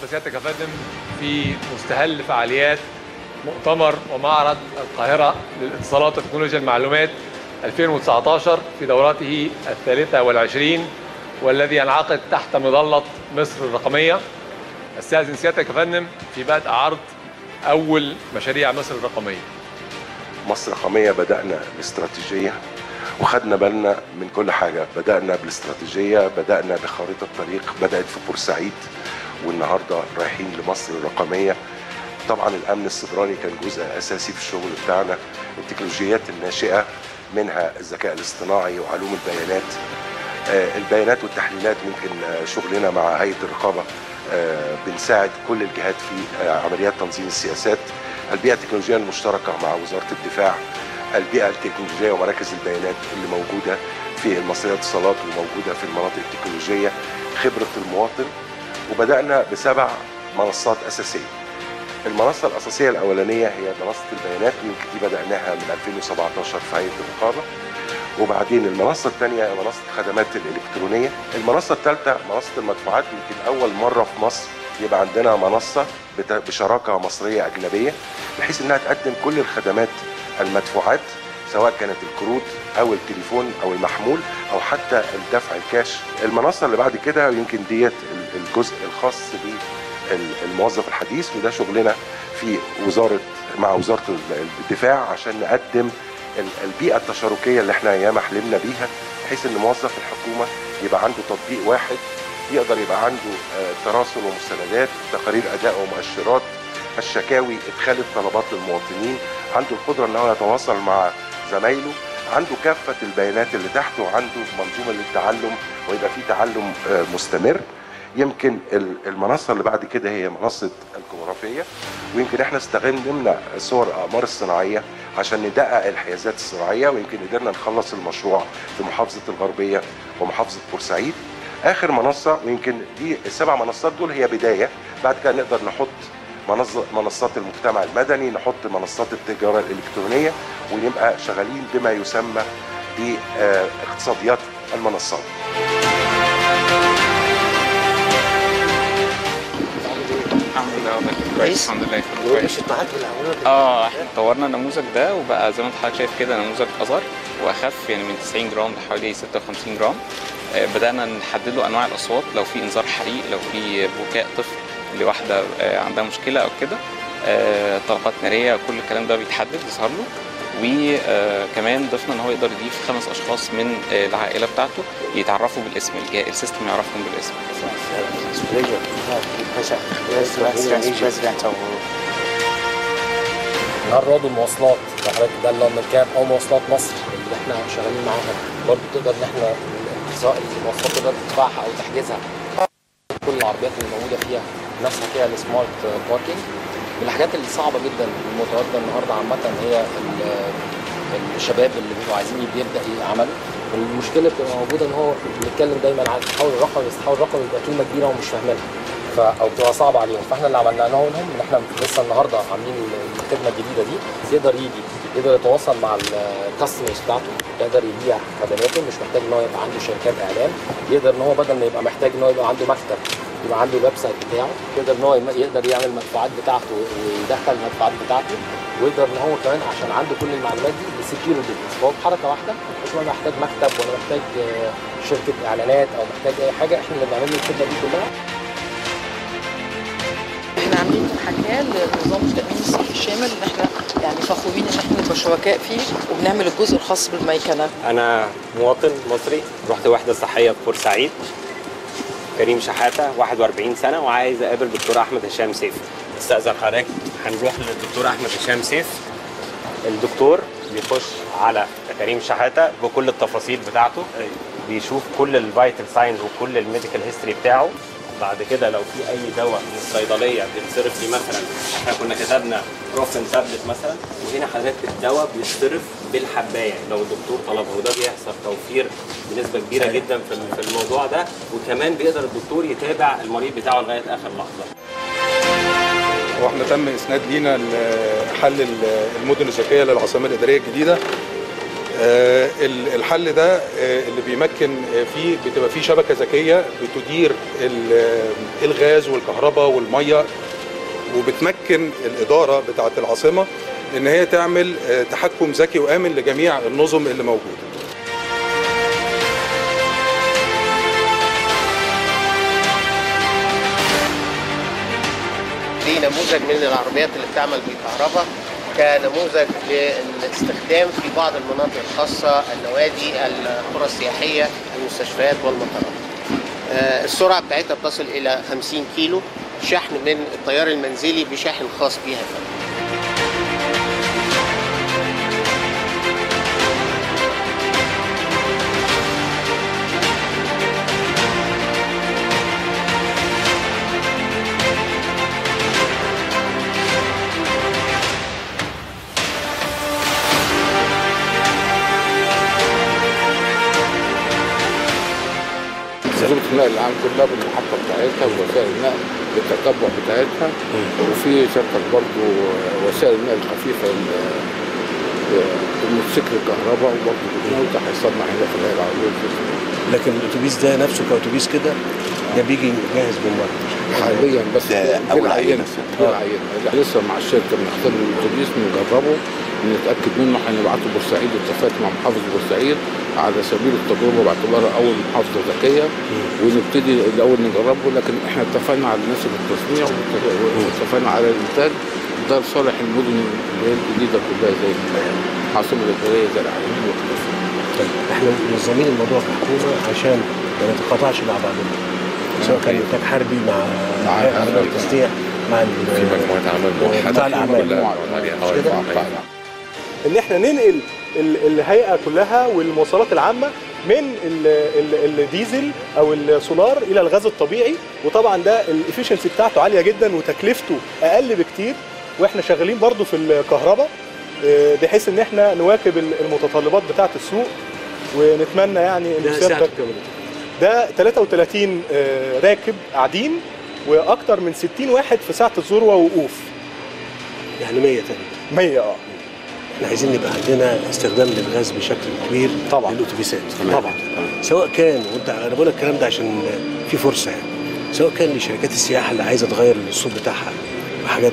سيادتك يا فندم في مستهل فعاليات مؤتمر ومعرض القاهرة للاتصالات وتكنولوجيا المعلومات 2019 في دورته الثالثة والعشرين والذي ينعقد تحت مظلة مصر الرقمية استاذن سيادتك يا فندم في بدء عرض أول مشاريع مصر الرقمية مصر رقمية بدأنا باستراتيجية وخدنا بالنا من كل حاجة بدأنا بالاستراتيجية بدأنا بخارطة طريق بدأت في بورسعيد والنهاردة رايحين لمصر الرقمية طبعا الأمن السيبراني كان جزء أساسي في الشغل بتاعنا التكنولوجيات الناشئة منها الذكاء الاصطناعي وعلوم البيانات آه، البيانات والتحليلات يمكن آه، شغلنا مع هيئة الرقابة آه، بنساعد كل الجهات في آه، عمليات تنظيم السياسات البيئة التكنولوجية المشتركة مع وزارة الدفاع البيئة التكنولوجية ومراكز البيانات اللي موجودة في المصرية اتصالات وموجودة في المناطق التكنولوجية خبرة المواطن وبدأنا بسبع منصات أساسية المنصة الأساسية الأولانية هي منصة البيانات يمكن دي بدأناها من 2017 في هيئة الرقابة وبعدين المنصة الثانية هي منصة الخدمات الإلكترونية المنصة الثالثة منصة المدفوعات يمكن أول مرة في مصر يبقى عندنا منصة بت- بشراكة مصرية أجنبية بحيث إنها تقدم كل الخدمات المدفوعات سواء كانت الكروت او التليفون او المحمول او حتى الدفع الكاش المنصه اللي بعد كده يمكن ديت ال- الجزء الخاص بالموظف الحديث وده شغلنا في وزاره مع وزاره ال- الدفاع عشان نقدم ال- البيئه التشاركيه اللي احنا ياما حلمنا بيها بحيث ان موظف الحكومه يبقى عنده تطبيق واحد يقدر يبقى عنده آه، تراسل ومستندات تقارير اداء ومؤشرات الشكاوي ادخال الطلبات للمواطنين عنده القدره ان هو يتواصل مع زمايله عنده كافه البيانات اللي تحته وعنده منظومه للتعلم ويبقى في تعلم آه، مستمر يمكن ال- المنصه اللي بعد كده هي منصه الجغرافيه ويمكن احنا استخدمنا صور الاقمار الصناعيه عشان ندقق الحيازات الصناعيه ويمكن قدرنا نخلص المشروع في محافظه الغربيه ومحافظه بورسعيد اخر منصه ويمكن دي السبع منصات دول هي بدايه بعد كده نقدر نحط منظ- منصات المجتمع المدني نحط منصات التجاره الالكترونيه ونبقى شغالين بما يسمى باقتصاديات المنصات الحمد لله والله كويس كويس؟ الحمد لله كله مش كويس الطاعات والعمولات اه احنا طورنا النموذج ده وبقى زي ما انت حضرتك شايف كده نموذج اصغر واخف يعني من 90 جرام لحوالي 56 جرام آه، بدانا نحدد له انواع الاصوات لو في انذار حريق لو في بكاء طفل لواحده آه، عندها مشكله او كده آه، طلقات ناريه كل الكلام ده بيتحدد يظهر له وكمان ضفنا ان هو يقدر يضيف خمس اشخاص من آه، العائله بتاعته يتعرفوا بالاسم الجا- السيستم يعرفهم بالاسم نهار رواد المواصلات ده حضرتك ده اللي كان او مواصلات مصر اللي احنا شغالين معاها برضه تقدر ان احنا سواء المواصلات تقدر تدفعها او تحجزها كل العربيات اللي موجوده فيها ناسها فيها السمارت باركينج من الحاجات اللي صعبه جدا المتواجده النهارده عامه هي ال- الشباب اللي بيبقوا عايزين يبدا يعملوا والمشكله بتبقى موجوده ان هو بنتكلم دايما عن التحول الرقمي بس التحول الرقمي بيبقى كلمه كبيره ومش فاهمينها ف او بتبقى صعبه عليهم فاحنا اللي عملناه لهم ان احنا لسه النهارده عاملين الخدمه الجديده دي يقدر يجي يقدر يتواصل مع الكاستمرز بتاعته يقدر يبيع خدماته مش محتاج ان هو يبقى عنده شركات اعلان يقدر ان هو بدل ما يبقى محتاج ان هو يبقى عنده مكتب يبقى عنده الويب سايت بتاعه يقدر ان هو يم- يقدر يعمل المدفوعات بتاعته ويدخل المدفوعات بتاعته ويقدر ان هو كمان عشان عنده كل المعلومات دي بسكيور بزنس فهو بحركه واحده مش هو محتاج مكتب ولا محتاج آه، شركه اعلانات او محتاج اي حاجه احنا اللي بنعمل له الخدمه دي كلها احنا عاملين محاكاه لنظام التامين الصحي الشامل اللي احنا يعني فخورين ان احنا نبقى شركاء فيه وبنعمل الجزء الخاص بالميكنه انا مواطن مصري رحت وحده صحيه في بورسعيد كريم شحاته 41 سنه وعايز اقابل دكتور احمد هشام سيف استاذن حضرتك هنروح للدكتور احمد هشام سيف الدكتور بيخش على كريم شحاته بكل التفاصيل بتاعته بيشوف كل الفيتال ساينز وكل الميديكال هيستوري بتاعه بعد كده لو في اي دواء من الصيدليه بيتصرف لي مثلا احنا كنا كتبنا بروفين تابلت مثلا وهنا حضرتك الدواء بيتصرف بالحبايه لو الدكتور طلبه وده بيحصل توفير بنسبه كبيره جدا في في الموضوع ده وكمان بيقدر الدكتور يتابع المريض بتاعه لغايه اخر لحظه واحنا تم اسناد لينا ال- حل ال- المدن الذكيه للعاصمه الاداريه الجديده آه، ال- الحل ده آه، اللي بيمكن آه، فيه بتبقى فيه شبكه ذكيه بتدير ال- آه، الغاز والكهرباء والميه وبتمكن الاداره بتاعه العاصمه ان هي تعمل آه، تحكم ذكي وامن لجميع النظم اللي موجوده دي نموذج من العربيات اللي بتعمل بالكهرباء كنموذج للاستخدام في بعض المناطق الخاصة النوادي القرى السياحية المستشفيات والمطارات آه، السرعة بتاعتها بتصل إلى 50 كيلو شحن من التيار المنزلي بشاحن خاص بيها منظومة النقل العام كلها بالمحطة بتاعتها ووسائل النقل بالتتبع بتاعتها وفي شركة برضه وسائل النقل الخفيفة ال- الموتوسيكل الكهرباء وبرضه بتموت هيصنع هنا في الهيئة العربية للفلوس. لكن الاتوبيس ده نفسه كاتوبيس كده ده بيجي جاهز من بره حاليا بس ده دي أول العينة عينة. دي العينة اللي لسه مع الشركة بنختار الاتوبيس بنجربه بنتأكد منه هنبعته بورسعيد اتفقت مع محافظ بورسعيد على سبيل التجربة باعتبارها أول محافظة ذكية ونبتدي الأول نجربه لكن احنا اتفقنا على الناس في التصنيع واتفق- واتفقنا على الإنتاج ده لصالح المدن اللي هي الجديدة كلها زي العاصمة الإدارية زي العالمين وخلافه. طيب احنا منظمين الموضوع كحكومه عشان ما نتقاطعش مع بعضنا سواء كان انتاج حربي مع مع هيئة الحربي. التصنيع مع ال- في مجموعة عمل موحدة قطاع الاعمال كلها عليها مش كده؟ أيوة. ان احنا ننقل ال- الهيئه كلها والمواصلات العامه من ال- ال- الديزل او السولار الى الغاز الطبيعي وطبعا ده الافشنسي بتاعته عاليه جدا وتكلفته اقل بكتير واحنا شغالين برضو في الكهرباء آه، بحيث ان احنا نواكب ال- المتطلبات بتاعه السوق ونتمنى يعني ان ده سيادتك ساعته كام ده 33 آه، راكب قاعدين واكتر من 60 واحد في ساعه الذروه وقوف يعني 100 تاني 100 اه احنا عايزين يبقى عندنا استخدام للغاز بشكل كبير طبعا للاتوبيسات طبعا سواء كان وانت انا بقول لك الكلام ده عشان في فرصه يعني سواء كان لشركات السياحه اللي عايزه تغير الاسلوب بتاعها بحاجات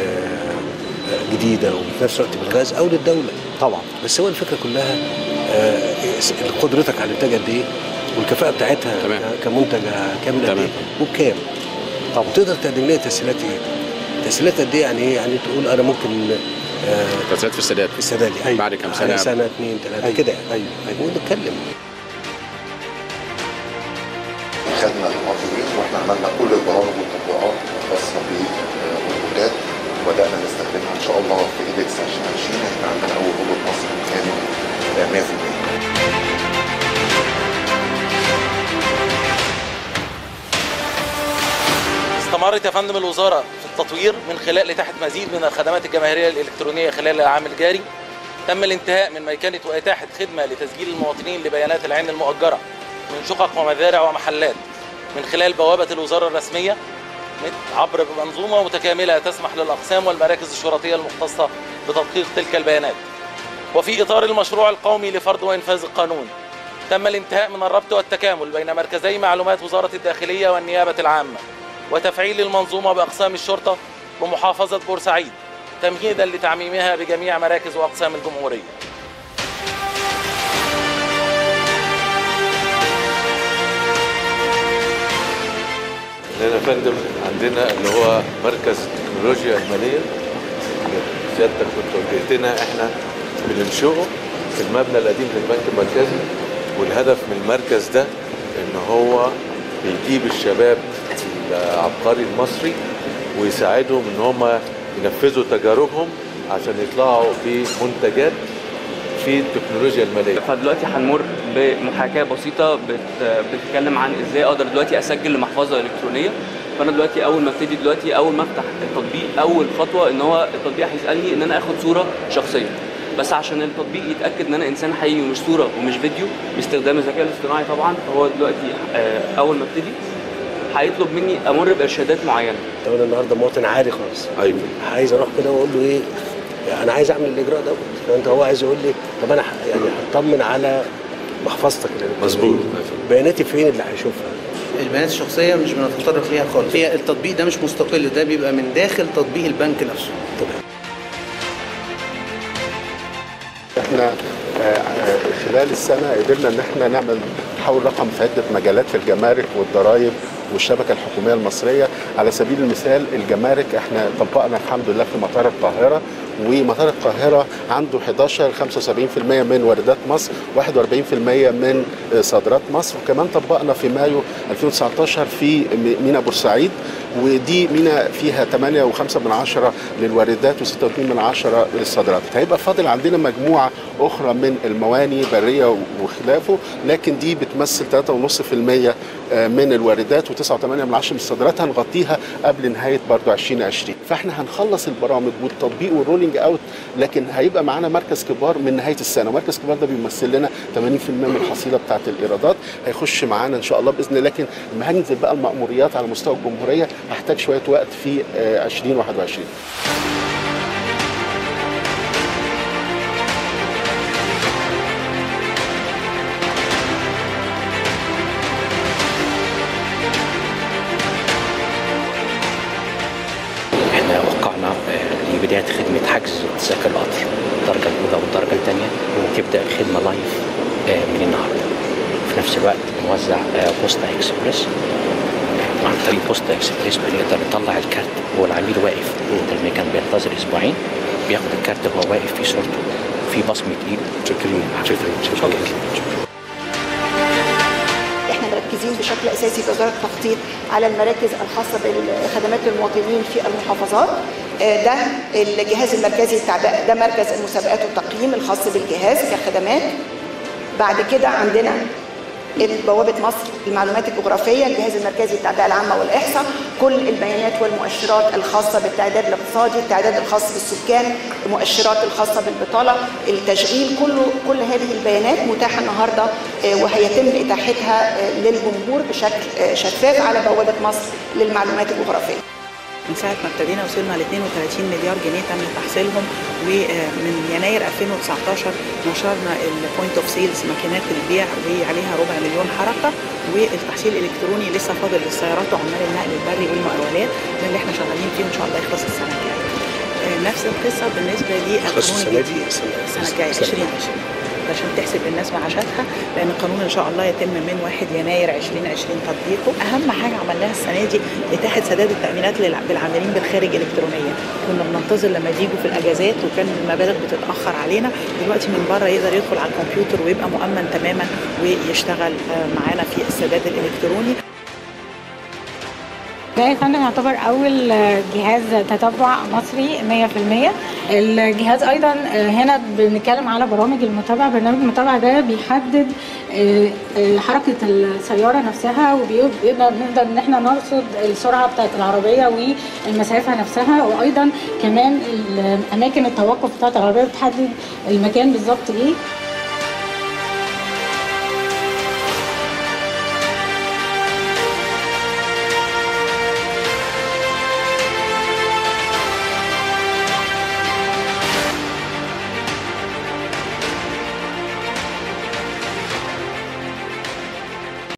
آه، جديده وفي نفس الوقت بالغاز او للدوله طبعا بس هو الفكره كلها آه، قدرتك على الانتاج قد ايه والكفاءه بتاعتها تمام. كمنتج كامل قد تمام. ايه وبكام طب تقدر تقدم لنا تسهيلات ايه؟ تسهيلات قد ايه يعني ايه؟ يعني تقول انا ممكن آه، تسهيلات في السداد في السداد يعني بعد كام على سنة سنه اثنين ثلاثه أيوة. كده يعني ايوه ايوه ونتكلم خدنا المواطنين واحنا عملنا كل البرامج والتطبيقات الخاصه بالروبوتات وبدانا نستخدمها ان شاء الله في ايدكس 2020 هيبقى عندنا اول روبوت مصري كامل آه، 100% استمرت يا فندم الوزارة في التطوير من خلال إتاحة مزيد من الخدمات الجماهيرية الإلكترونية خلال العام الجاري تم الانتهاء من ميكنة وإتاحة خدمة لتسجيل المواطنين لبيانات العين المؤجرة من شقق ومزارع ومحلات من خلال بوابة الوزارة الرسمية عبر منظومة متكاملة تسمح للأقسام والمراكز الشرطية المختصة بتدقيق تلك البيانات وفي إطار المشروع القومي لفرض وإنفاذ القانون تم الانتهاء من الربط والتكامل بين مركزي معلومات وزارة الداخلية والنيابة العامة وتفعيل المنظومة بأقسام الشرطة بمحافظة بورسعيد تمهيدا لتعميمها بجميع مراكز وأقسام الجمهورية لان يا فندم عندنا اللي هو مركز التكنولوجيا الماليه اللي سيادتك كنت وجهتنا احنا بننشئه في المبنى القديم للبنك المركزي والهدف من المركز ده ان هو بيجيب الشباب العبقري المصري ويساعدهم ان هم ينفذوا تجاربهم عشان يطلعوا بمنتجات في التكنولوجيا الماليه فدلوقتي هنمر بمحاكاه بسيطه بت... بتتكلم عن ازاي اقدر دلوقتي اسجل لمحفظه الكترونيه فانا دلوقتي اول ما ابتدي دلوقتي اول ما افتح التطبيق اول خطوه ان هو التطبيق هيسالني ان انا اخد صوره شخصيه بس عشان التطبيق يتاكد ان انا انسان حقيقي ومش صوره ومش فيديو باستخدام الذكاء الاصطناعي طبعا فهو دلوقتي آه، اول ما ابتدي هيطلب مني امر بارشادات معينه طب انا النهارده مواطن عادي خالص ايوه عايز اروح كده واقول له ايه انا عايز اعمل الاجراء دوت فانت هو عايز يقول لي طب انا ح- يعني هطمن على محفظتك مظبوط. بياناتي فين اللي هيشوفها البيانات الشخصيه مش بنتطرق ليها خالص هي التطبيق ده مش مستقل ده بيبقى من داخل تطبيق البنك نفسه احنا آه، آه، خلال السنه قدرنا ان احنا نعمل تحول رقم في عده مجالات في الجمارك والضرائب والشبكه الحكوميه المصريه على سبيل المثال الجمارك احنا طبقنا الحمد لله في مطار القاهره ومطار القاهره عنده 11 75% من واردات مصر 41% من آه، صادرات مصر وكمان طبقنا في مايو 2019 في م- ميناء بورسعيد ودي ميناء فيها 8.5 من عشرة للواردات و6.2 من عشرة للصادرات هيبقى فاضل عندنا مجموعة أخرى من المواني برية وخلافه لكن دي بتمثل 3.5% من الواردات و9.8 من عشرة من الصادرات هنغطيها قبل نهاية برضو 2020 فاحنا هنخلص البرامج والتطبيق والرولينج اوت لكن هيبقى معانا مركز كبار من نهاية السنة مركز كبار ده بيمثل لنا 80% من الحصيلة بتاعت الإيرادات هيخش معانا إن شاء الله بإذن الله لكن لما هننزل بقى المأموريات على مستوى الجمهورية هحتاج شوية وقت في آه، 2021 احنا وقعنا آه، لبدايه خدمه حجز تذاكر القطر الدرجه الاولى والدرجه الثانيه تبدا الخدمه لايف آه، من النهارده في نفس الوقت نوزع آه، بوستا اكسبريس عن طريق بوستا اكسبريس بنقدر نطلع الكارت هو العميل واقف بدل ما كان بينتظر اسبوعين بياخد الكارت وهو واقف في صورته في بصمه ايد شكرا شكرا احنا مركزين بشكل اساسي في وزاره التخطيط على المراكز الخاصه بالخدمات للمواطنين في المحافظات آه، ده الجهاز المركزي بتاع ده, ده مركز المسابقات والتقييم الخاص بالجهاز كخدمات بعد كده عندنا بوابة مصر المعلومات الجغرافية الجهاز المركزي للتعبئة العامة والإحصاء كل البيانات والمؤشرات الخاصة بالتعداد الاقتصادي التعداد الخاص بالسكان المؤشرات الخاصة بالبطالة التشغيل كله كل هذه البيانات متاحة النهاردة آه، وهيتم إتاحتها آه، للجمهور بشكل آه، شفاف على بوابة مصر للمعلومات الجغرافية من ساعة ما ابتدينا وصلنا ل 32 مليار جنيه تم تحصيلهم ومن يناير 2019 نشرنا البوينت اوف سيلز ماكينات البيع وعليها ربع مليون حركة والتحصيل الالكتروني لسه فاضل للسيارات وعمال النقل البري والمقاولات ده اللي احنا شغالين فيه ان شاء الله يخلص السنة الجاية. آه، نفس القصة بالنسبة خلص للقانون السنة دي الجديد السنة السنة الجاية 2020 عشان تحسب الناس معاشاتها لان القانون ان شاء الله يتم من 1 يناير 2020 تطبيقه اهم حاجه عملناها السنه دي اتاحه سداد التامينات للع- بالعاملين بالخارج الكترونيا كنا بننتظر لما بيجوا في الاجازات وكان المبالغ بتتاخر علينا دلوقتي من بره يقدر يدخل على الكمبيوتر ويبقى مؤمن تماما ويشتغل آه، معانا في السداد الالكتروني ده يا فندم يعتبر أول جهاز تتبع مصري 100% الجهاز أيضا هنا بنتكلم على برامج المتابعة برنامج المتابعة ده بيحدد آه، آه، حركة السيارة نفسها وبيقدر نقدر إن احنا نرصد السرعة بتاعت العربية والمسافة نفسها وأيضا كمان أماكن التوقف بتاعت العربية بتحدد المكان بالظبط إيه